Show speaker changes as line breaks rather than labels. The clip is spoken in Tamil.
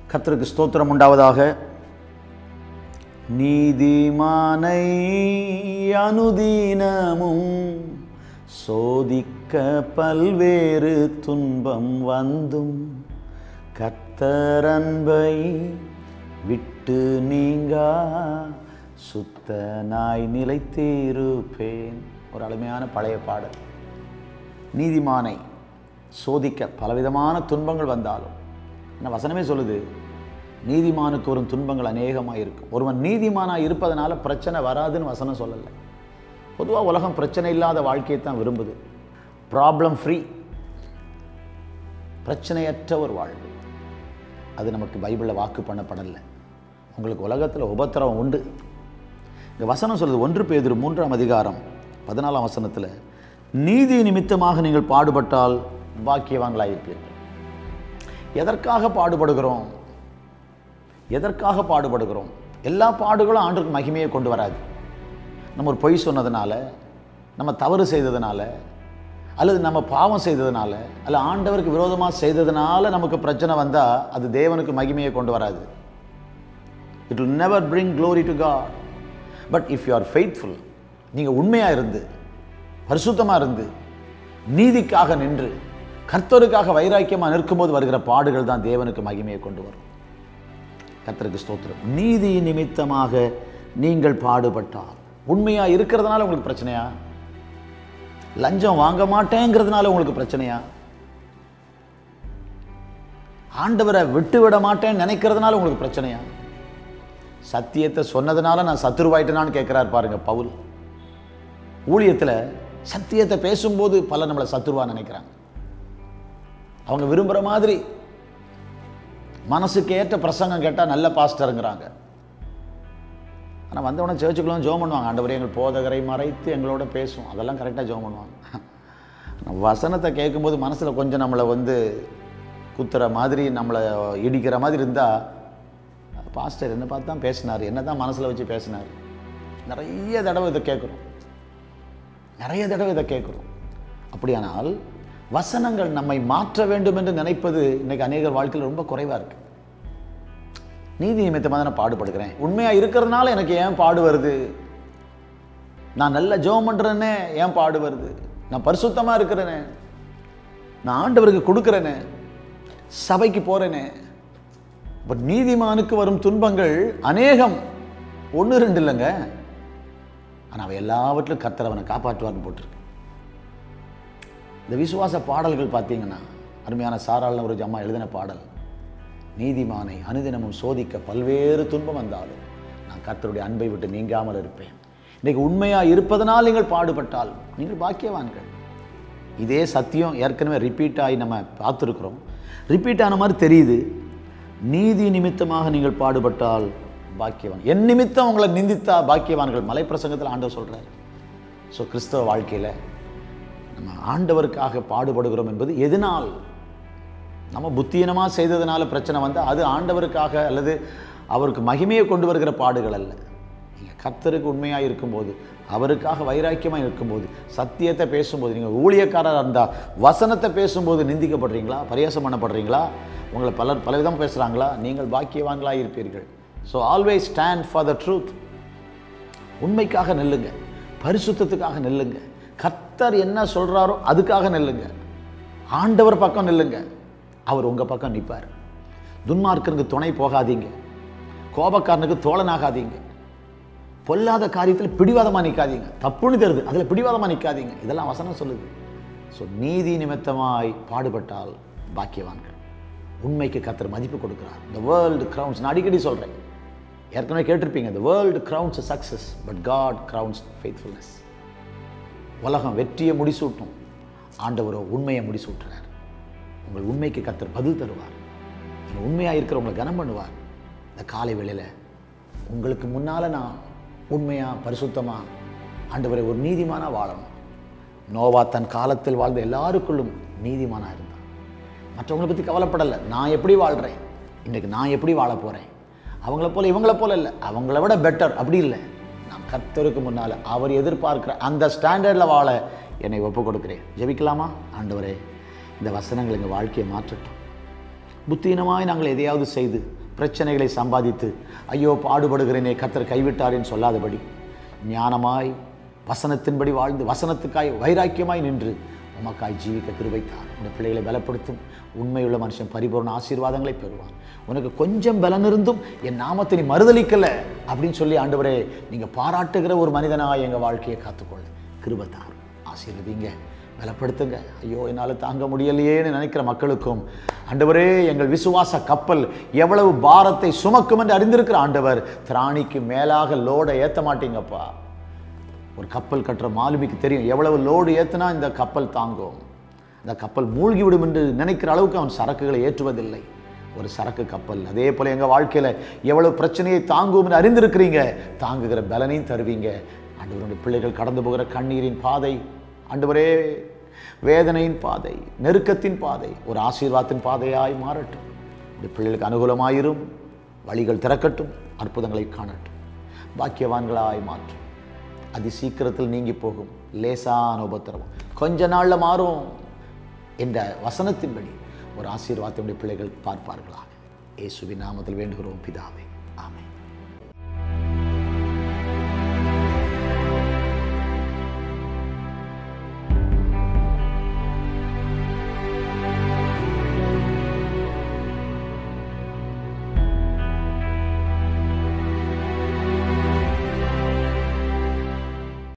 கர்த்தருக்கு ஸ்தோத்திரம் உண்டாவதாக நீதிமானை அனுதீனமும் சோதிக்க பல்வேறு துன்பம் வந்தும் கர்த்தரன்பை விட்டு நீங்கா சுத்தனாய் நிலைத்திருப்பேன் ஒரு அருமையான பழைய பாடல் நீதிமானை சோதிக்க பலவிதமான துன்பங்கள் வந்தாலும் என்ன வசனமே சொல்லுது நீதிமானுக்கு வரும் துன்பங்கள் அநேகமாக இருக்கும் ஒருவன் நீதிமானாக இருப்பதனால பிரச்சனை வராதுன்னு வசனம் சொல்லலை பொதுவாக உலகம் பிரச்சனை இல்லாத வாழ்க்கையை தான் விரும்புது ப்ராப்ளம் ஃப்ரீ பிரச்சனையற்ற ஒரு வாழ்வு அது நமக்கு பைபிளில் வாக்கு பண்ணப்படலை உங்களுக்கு உலகத்தில் உபத்திரவம் உண்டு இந்த வசனம் சொல்லுது ஒன்று பேதுரு மூன்றாம் அதிகாரம் பதினாலாம் வசனத்தில் நீதி நிமித்தமாக நீங்கள் பாடுபட்டால் பாக்கியவான்களாயிருப்பீர்கள் எதற்காக பாடுபடுகிறோம் எதற்காக பாடுபடுகிறோம் எல்லா பாடுகளும் ஆண்டுக்கு மகிமையை கொண்டு வராது நம்ம ஒரு பொய் சொன்னதுனால நம்ம தவறு செய்ததுனால அல்லது நம்ம பாவம் செய்ததுனால அல்ல ஆண்டவருக்கு விரோதமாக செய்ததுனால நமக்கு பிரச்சனை வந்தால் அது தேவனுக்கு மகிமையை கொண்டு வராது it will never bring glory to God but if you are faithful நீங்கள் உண்மையாக இருந்து பரிசுத்தமாக இருந்து நீதிக்காக நின்று கர்த்தருக்காக வைராக்கியமாக நிற்கும்போது வருகிற பாடுகள் தான் தேவனுக்கு மகிமையை கொண்டு வரும் கர்த்தருக்கு ஸ்தோத்திரம் நீதி நிமித்தமாக நீங்கள் பாடுபட்டால் உண்மையாக இருக்கிறதுனால உங்களுக்கு பிரச்சனையா லஞ்சம் வாங்க மாட்டேங்கிறதுனால உங்களுக்கு பிரச்சனையா ஆண்டவரை விட்டு விட மாட்டேன்னு நினைக்கிறதுனால உங்களுக்கு பிரச்சனையா சத்தியத்தை சொன்னதுனால நான் சத்துருவாயிட்டேனான்னு கேட்குறாரு பாருங்க பவுல் ஊழியத்தில் சத்தியத்தை பேசும்போது பல நம்மளை சத்துருவா நினைக்கிறாங்க அவங்க விரும்புகிற மாதிரி மனசுக்கு ஏற்ற பிரசங்கம் கேட்டால் நல்ல பாஸ்டருங்கிறாங்க ஆனால் வந்தவொடனே சேர்ச்சுக்குள்ள ஜோம் பண்ணுவாங்க ஆண்டவரே எங்கள் போதகரை மறைத்து எங்களோட பேசும் அதெல்லாம் கரெக்டாக ஜோம் பண்ணுவாங்க ஆனா வசனத்தை கேட்கும்போது மனசில் கொஞ்சம் நம்மளை வந்து குத்துற மாதிரி நம்மளை இடிக்கிற மாதிரி இருந்தால் பாஸ்டர் என்ன பார்த்து தான் பேசினார் என்ன தான் மனசில் வச்சு பேசினார் நிறைய தடவை இதை கேட்குறோம் நிறைய தடவை இதை கேட்குறோம் அப்படியானால் வசனங்கள் நம்மை மாற்ற வேண்டும் என்று நினைப்பது இன்னைக்கு அநேகர் வாழ்க்கையில் ரொம்ப குறைவாக இருக்கு நீதி நிமித்தமாக நான் பாடுபடுகிறேன் உண்மையாக இருக்கிறதுனால எனக்கு ஏன் பாடு வருது நான் நல்ல ஜெபம் பண்ணுறேனே ஏன் பாடு வருது நான் பரிசுத்தமாக இருக்கிறேனே நான் ஆண்டவருக்கு கொடுக்குறேனே சபைக்கு போகிறேனே பட் நீதிமானுக்கு வரும் துன்பங்கள் அநேகம் ஒன்று ரெண்டு இல்லைங்க ஆனால் அவை எல்லாவற்றிலும் கர்த்தர் அவனை காப்பாற்றுவார்னு போட்டிருக்கு இந்த விசுவாச பாடல்கள் பார்த்தீங்கன்னா அருமையான சாராளன ஒரு அம்மா எழுதின பாடல் நீதிமானை அனுதினமும் சோதிக்க பல்வேறு துன்பம் வந்தாலும் நான் கர்த்தருடைய அன்பை விட்டு நீங்காமல் இருப்பேன் இன்னைக்கு உண்மையாக இருப்பதனால் நீங்கள் பாடுபட்டால் நீங்கள் பாக்கியவான்கள் இதே சத்தியம் ஏற்கனவே ரிப்பீட் ஆகி நம்ம பார்த்துருக்குறோம் ரிப்பீட் ஆன மாதிரி தெரியுது நீதி நிமித்தமாக நீங்கள் பாடுபட்டால் பாக்கியவான் என் நிமித்தம் உங்களை நிந்தித்தா பாக்கியவான்கள் மலை பிரசங்கத்தில் ஆண்டவர் சொல்கிறார் ஸோ கிறிஸ்தவ வாழ்க்கையில் நம்ம ஆண்டவருக்காக பாடுபடுகிறோம் என்பது எதனால் நம்ம புத்தீனமாக செய்ததுனால பிரச்சனை வந்தால் அது ஆண்டவருக்காக அல்லது அவருக்கு மகிமையை கொண்டு வருகிற பாடுகள் அல்ல நீங்கள் கர்த்தருக்கு உண்மையாக இருக்கும்போது அவருக்காக வைராக்கியமாக இருக்கும்போது சத்தியத்தை பேசும்போது நீங்கள் ஊழியக்காரராக இருந்தால் வசனத்தை பேசும்போது நிந்திக்கப்படுறீங்களா பரியாசம் பண்ணப்படுறீங்களா உங்களை பலர் பலவிதமாக பேசுகிறாங்களா நீங்கள் பாக்கியவான்களாக இருப்பீர்கள் so always stand for the truth உண்மைக்காக நெல்லுங்க பரிசுத்தத்துக்காக நெல்லுங்க கர்த்தர் என்ன சொல்கிறாரோ அதுக்காக நெல்லுங்க ஆண்டவர் பக்கம் நெல்லுங்க அவர் உங்கள் பக்கம் நிற்பார் துன்மார்க்கனுக்கு துணை போகாதீங்க கோபக்காரனுக்கு தோழனாகாதீங்க பொல்லாத காரியத்தில் பிடிவாதமாக நிற்காதீங்க தப்புன்னு தெரியுது அதில் பிடிவாதமாக நிற்காதீங்க இதெல்லாம் வசனம் சொல்லுது ஸோ நீதி நிமித்தமாய் பாடுபட்டால் பாக்கியவான்கள் உண்மைக்கு கத்தர் மதிப்பு கொடுக்கிறார் இந்த வேர்ல்டு கிரவுன்ஸ் நான் அடிக்கடி சொல்கிறேன் ஏற்கனவே கேட்டிருப்பீங்க the world crowns success but God crowns faithfulness உலகம் வெற்றியை முடிசூட்டும் ஆண்டவரோ உண்மையை முடிசூட்டுறார் உங்கள் உண்மைக்கு கத்தர் பதில் தருவார் நீங்கள் உண்மையாக இருக்கிறவங்களை கனம் பண்ணுவார் இந்த காலை வேளையில் உங்களுக்கு முன்னால் நான் உண்மையாக பரிசுத்தமாக ஆண்டவரை ஒரு நீதிமானாக வாழணும் நோவா தன் காலத்தில் வாழ்ந்த எல்லாருக்குள்ளும் நீதிமானாக இருந்தான் மற்றவங்களை பற்றி கவலைப்படலை நான் எப்படி வாழ்கிறேன் இன்றைக்கு நான் எப்படி வாழ போகிறேன் அவங்கள போல இவங்கள போல இல்லை அவங்கள விட பெட்டர் அப்படி இல்லை நான் கர்த்தருக்கு முன்னால் அவர் எதிர்பார்க்கிற அந்த ஸ்டாண்டர்டில் வாழ என்னை ஒப்பு கொடுக்கிறேன் ஜெபிக்கலாமா ஆண்டவரே இந்த வசனங்கள் எங்கள் வாழ்க்கையை மாற்றட்டும் புத்தீனமாய் நாங்கள் எதையாவது செய்து பிரச்சனைகளை சம்பாதித்து ஐயோ பாடுபடுகிறேனே கத்தர் கைவிட்டாரேன்னு சொல்லாதபடி ஞானமாய் வசனத்தின்படி வாழ்ந்து வசனத்துக்காய் வைராக்கியமாய் நின்று உமக்காய் ஜீவிக்க கிருபைத்தார் உன் பிள்ளைகளை பலப்படுத்தும் உண்மையுள்ள மனுஷன் பரிபூர்ண ஆசீர்வாதங்களை பெறுவான் உனக்கு கொஞ்சம் பலன் இருந்தும் என் நாமத்தை நீ மறுதலிக்கல அப்படின்னு சொல்லி ஆண்டவரே நீங்கள் பாராட்டுகிற ஒரு மனிதனாக எங்கள் வாழ்க்கையை காத்துக்கொள்ள கிருபத்தார் ஆசீர்வதிங்க பலப்படுத்துங்க ஐயோ என்னால் தாங்க முடியலையேன்னு நினைக்கிற மக்களுக்கும் ஆண்டவரே எங்கள் விசுவாச கப்பல் எவ்வளவு பாரத்தை சுமக்கும் என்று அறிந்திருக்கிற ஆண்டவர் திராணிக்கு மேலாக லோடை ஏற்ற மாட்டீங்கப்பா ஒரு கப்பல் கட்டுற மாலுமிக்கு தெரியும் எவ்வளவு லோடு ஏற்றினா இந்த கப்பல் தாங்கும் இந்த கப்பல் மூழ்கி விடும் என்று நினைக்கிற அளவுக்கு அவன் சரக்குகளை ஏற்றுவதில்லை ஒரு சரக்கு கப்பல் அதே போல் எங்கள் வாழ்க்கையில் எவ்வளவு பிரச்சனையை தாங்கும் என்று அறிந்திருக்கிறீங்க தாங்குகிற பலனையும் தருவீங்க ஆண்டவருடைய பிள்ளைகள் கடந்து போகிற கண்ணீரின் பாதை ஆண்டவரே வேதனையின் பாதை நெருக்கத்தின் பாதை ஒரு ஆசீர்வாதத்தின் பாதையாய் மாறட்டும் இந்த பிள்ளைகளுக்கு அனுகூலமாயிரும் வழிகள் திறக்கட்டும் அற்புதங்களை காணட்டும் பாக்கியவான்களாய் மாற்றும் அதி சீக்கிரத்தில் நீங்கி போகும் லேசான உபத்திரவம் கொஞ்ச நாளில் மாறும் என்ற வசனத்தின்படி ஒரு ஆசீர்வாதத்தினுடைய பிள்ளைகள் பார்ப்பார்களாக இயேசுவின் நாமத்தில் வேண்டுகிறோம் பிதாவே